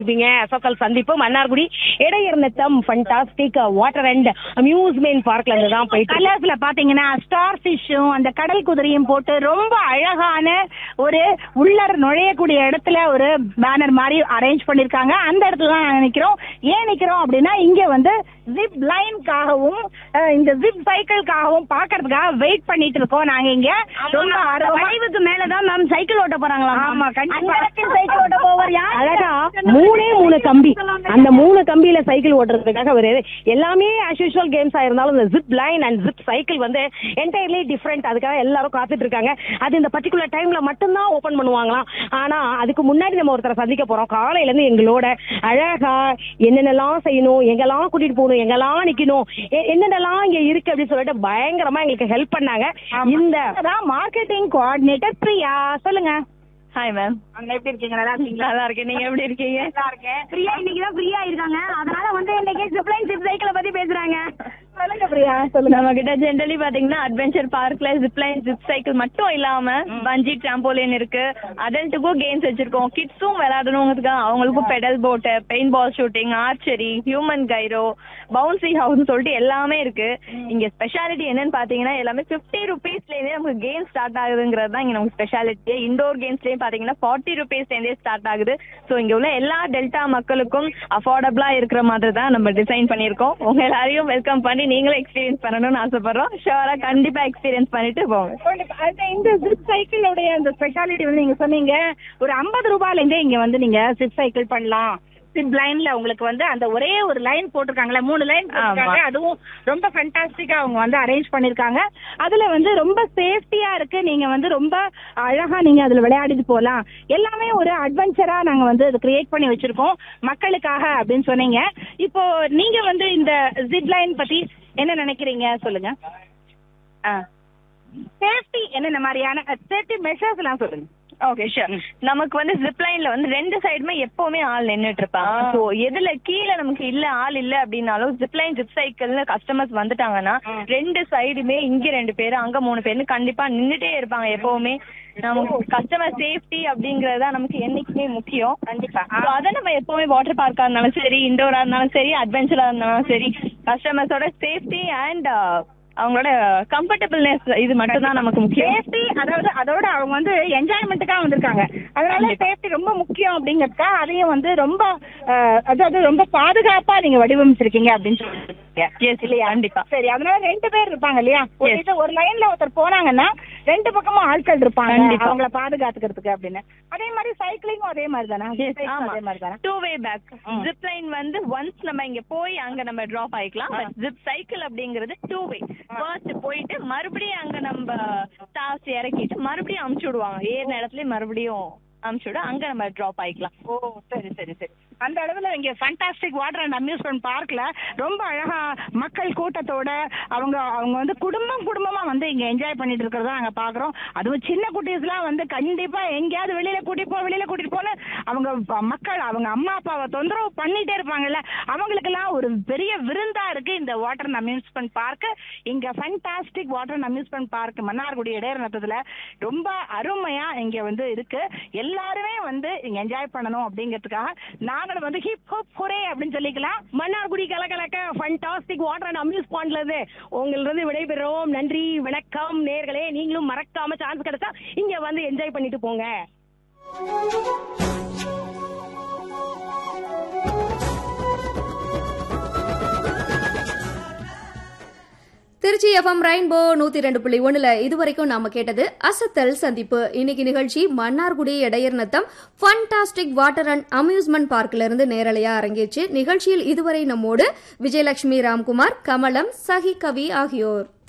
இருப்பீங்க எஸ்எஸ்எல் சந்திப்பு Mannargudi Idaiyarnatham fantastic water and amusement பார்க்ல இருந்து தான் போயிட்டு இருக்கு. கலர்ஸ்ல பாத்தீங்கன்னா ஸ்டார் ஃபிஷ்ஷும் அந்த கடல் குதிரையும் போட்டு ரொம்ப அழகான ஒரு உள்ளர நுழையக்கூடிய இடத்துல ஒரு பேனர் மாதிரி அரேஞ்ச் பண்ணிருக்காங்க அந்த இடத்துல தான் நாங்க நிக்கிறோம் ஏன் நிக்கிறோம் அப்படின்னா இங்க வந்து ஜிப் லைன்காகவும் இந்த ஜிப் சைக்கிள்காகவும் பாக்குறதுக்காக வெயிட் பண்ணிட்டு இருக்கோம் நாங்க இங்க ரொம்ப ஆர்வமா வளைவுக்கு மேலதான் மேம் சைக்கிள் ஓட்ட போறாங்களா ஆமா கண்டிப்பா சைக்கிள் ஓட்ட போவர் யார் அழகா மூணே மூணு கம்பி அந்த மூணு கம்பியில சைக்கிள் ஓட்டுறதுக்காக ஒரு எல்லாமே ஆஸ் யூஷுவல் கேம்ஸா இருந்தாலும் இந்த zip line and zip cycle வந்து என்டையர்லி டிஃப்ரெண்ட் அதுக்காக எல்லாரும் காத்துட்டு இருக்காங்க அது இந்த பர்டிகுலர் டைம்ல மட்டும்தான் ஓபன் பண்ணுவாங்களாம் ஆனா அதுக்கு முன்னாடி நம்ம ஒருத்தரை சந்திக்க போறோம் காலையில இருந்து எங்களோட அழகா என்னென்னலாம் செய்யணும் எங்கெல்லாம் கூட்டிட்டு போகணும் எங்கெல்லாம் நிக்கணும் எ- என்னென்னலாம் இங்க இருக்கு அப்படின்னு சொல்லிட்டு பயங்கரமா எங்களுக்கு ஹெல்ப் பண்ணாங்க இந்த மார்க்கெட்டிங் கோஆர்டினேட்டர் பிரியா சொல்லுங்க ஹாய் மேம் அங்க எப்படி இருக்கீங்க நல்லா இருக்கீங்களா நல்லா இருக்கேன் நீங்க எப்படி இருக்கீங்க நல்லா இருக்கேன் ஃப்ரீயா இன்னைக்கு தான் ஃப்ரீயா இருக்காங்க அதனால வந்து இன்னைக்கு ஜிப்லைன் ஜிப் சைக்கிளை பத்தி பேசுறாங்க சொல்லுங்க பிரியா சொல்லுங்க நம்ம கிட்ட ஜென்ரலி பாத்தீங்கன்னா அட்வென்ச்சர் பார்க்ல ஜிப்லைன் ஜிப் சைக்கிள் மட்டும் இல்லாம பஞ்சி டிராம்போலின் இருக்கு அடல்ட்டுக்கும் கேம்ஸ் வச்சிருக்கோம் கிட்ஸும் விளையாடணுங்கிறதுக்காக அவங்களுக்கும் பெடல் போட்டு paintball shooting archery human gyro bouncy house சொல்லிட்டு எல்லாமே இருக்கு இங்க ஸ்பெஷாலிட்டி என்னன்னு பாத்தீங்கன்னா எல்லாமே பிப்டி ருபீஸ்ல இருந்தே நமக்கு கேம் ஸ்டார்ட் ஆகுதுங்கிறது தான் இங்க நமக்கு ஸ்பெஷாலிட்டி இண்டோர் கேம்ஸ்லயும் பாத்தீங்கன்னா ஃபார்ட்டி ருபீஸ்ல இருந்தே ஸ்டார்ட் ஆகுது சோ இங்க உள்ள எல்லா டெல்டா மக்களுக்கும் அஃபோர்டபுளா இருக்கிற மாதிரி தான் நம்ம டிசைன் பண்ணிருக்கோம் உங்க எல்லாரையும் வெல்கம் பண்ணி நீங்களும் எக்ஸ்பீரியன்ஸ் பண்ணணும்னு ஆசைப்படுறோம் ஷுவரா கண்டிப்பா எக்ஸ்பீரியன்ஸ் பண்ணிட்டு போங்க கண்டிப்பா. அந்த இந்த ஜிப் சைக்கிளுடைய அந்த ஸ்பெஷாலிட்டி வந்து நீங்க சொன்னீங்க ஒரு ஐம்பது ரூபாயில இருந்தே இங்க வந்து நீங்க ஜிப் சைக்கிள் பண்ணலாம் ஜிப் லைன்ல உங்களுக்கு வந்து அந்த ஒரே ஒரு லைன் போட்டிருக்காங்களே மூணு லைன் போட்டிருக்காங்க ஆமா. அதுவும் ரொம்ப ஃபென்டாஸ்டிக்கா அவங்க வந்து அரேஞ்ச் பண்ணிருக்காங்க அதுல வந்து ரொம்ப சேஃப்டியா இருக்கு நீங்க வந்து ரொம்ப அழகா நீங்க அதுல விளையாடிட்டு போலாம் எல்லாமே ஒரு அட்வென்ச்சரா நாங்க வந்து அது கிரியேட் பண்ணி வச்சிருக்கோம் மக்களுக்காக அப்படின்னு சொன்னீங்க இப்போ நீங்க வந்து இந்த ஜிப் லைன் பத்தி என்ன நினைக்கிறீங்க சொல்லுங்க சேஃப்டி என்னென்ன மாதிரியான சேஃப்டி மெஷர்ஸ் எல்லாம் சொல்லுங்க ஓகே ஷூர் நமக்கு வந்து ஜிப் லைன்ல வந்து ரெண்டு சைடுமே எப்பவுமே ஆள் நின்னுட்டு இருப்பாங்க சோ எதுல கீழே நமக்கு இல்ல ஆள் இல்ல அப்படின்னாலும் ஜிப் லைன் ஜிப் சைக்கிள்னு கஸ்டமர்ஸ் வந்துட்டாங்கன்னா ரெண்டு சைடுமே இங்க ரெண்டு பேரு அங்க மூணு பேர்னு கண்டிப்பா நின்னுட்டே இருப்பாங்க எப்பவுமே நமக்கு கஸ்டமர் சேஃப்டி அப்படிங்கறது தான் நமக்கு என்னைக்குமே முக்கியம் கண்டிப்பா So, அத நம்ம எப்பவுமே வாட்டர் பார்க்கா இருந்தாலும் சரி இண்டோரா இருந்தாலும் சரி அட்வென்ச்சரா இருந்தாலும் சரி கஸ்டமர்ஸோட சேஃப்டி அண்ட் அவங்களோட கம்ஃபர்டபுள்னஸ் இது மட்டும் தான் நமக்கு முக்கியம் சேஃப்டி அதாவது அதோட அவங்க வந்து என்ஜாய்மெண்ட்டுக்காக வந்திருக்காங்க அதனால சேஃப்டி ரொம்ப முக்கியம் அப்படிங்கறதுக்காக அதையும் வந்து ரொம்ப அஹ், அதாவது ரொம்ப பாதுகாப்பா நீங்க வடிவமைச்சிருக்கீங்க அப்படின்னு சொல்லிருக்கீங்க எஸ் இல்லையா கண்டிப்பா சரி அதனால ரெண்டு பேர் இருப்பாங்க இல்லையா ஒரு Yes. இது ஒரு லைன்ல ஒருத்தர் போனாங்கன்னா ரெண்டு பக்கமும் ஆட்கள் இருப்பாங்க கண்டிப்பா. அவங்கள பாதுகாத்துக்கிறதுக்கு அப்படின்னு அதே மாதிரி சைக்கிளிங்கும் அதே மாதிரி தானே ஆமா அதே மாதிரி தானே two way back zip line வந்து ஒன்ஸ் நம்ம இங்க போய் அங்க நம்ம டிராப் ஆயிக்கலாம் பட் ஜிப் சைக்கிள் அப்படிங்கிறது டூ வே ஃபர்ஸ்ட் போயிட்டு மறுபடியும் அங்க நம்ம ஸ்டாஃப்ஸ் இறக்கிட்டு மறுபடியும் அமுச்சு விடுவாங்க ஏறின இடத்துல மறுபடியும் அமுச்சு விட அங்க நம்ம டிராப் ஆயிக்கலாம் ஓ சரி சரி சரி அந்த அளவுல இங்க ஃபேண்டாஸ்டிக் வாட்டர் அண்ட் அம்யூஸ்மெண்ட் பார்க்ல ரொம்ப அழகா மக்கள் கூட்டத்தோட அவங்க அவங்க வந்து குடும்பம் குடும்பமா வந்து இங்க என்ஜாய் பண்ணிட்டு இருக்கிறத நாங்க பாக்குறோம் அதுவும் சின்ன குட்டீஸ்லாம் வந்து கண்டிப்பா எங்கேயாவது வெளியில கூட்டிட்டு போ வெளியில கூட்டிட்டு போன்னு அவங்க ப- மக்கள் அவங்க அம்மா அப்பாவை தொந்தரவு பண்ணிட்டே இருப்பாங்கல்ல அவங்களுக்கெல்லாம் ஒரு பெரிய விருந்தா இருக்கு இந்த வாட்டர் அண்ட் அம்யூஸ்மெண்ட் பார்க் இங்க fantastic water and amusement park Mannargudi இடையர்நத்தத்துல ரொம்ப அருமையா இங்க வந்து இருக்கு எல்லாருமே வந்து இங்க என்ஜாய் பண்ணணும் அப்படிங்கிறதுக்காக நாங்களும் வந்து ஹிப் ஹாப் ஹொரே அப்படின்னு சொல்லிக்கலாம் மன்னார்குடி கலகலக்க ஃபண்டாஸ்டிக் வாட்டர் அண்ட் அம்யூஸ் பாயிண்ட்ல இருந்து உங்களிருந்து விடைபெறுவோம் நன்றி வணக்கம் நேர்களே நீங்களும் மறக்காம சான்ஸ் கிடைச்சா இங்க வந்து என்ஜாய் பண்ணிட்டு போங்க திருச்சி எஃப்எம் ரெயின்போ நூத்தி ரெண்டு புள்ளி ஒண்ணுல இதுவரைக்கும் நாம கேட்டது அசத்தல் சந்திப்பு இன்னைக்கு நிகழ்ச்சி Mannargudi Idaiyarnatham fantastic water and amusement பார்க்ல இருந்து நேரலையா அரங்கேற்று நிகழ்ச்சியில் இதுவரை நம்மோடு விஜயலட்சுமி ராம்குமார் கமலம் சஹி கவி ஆகியோர்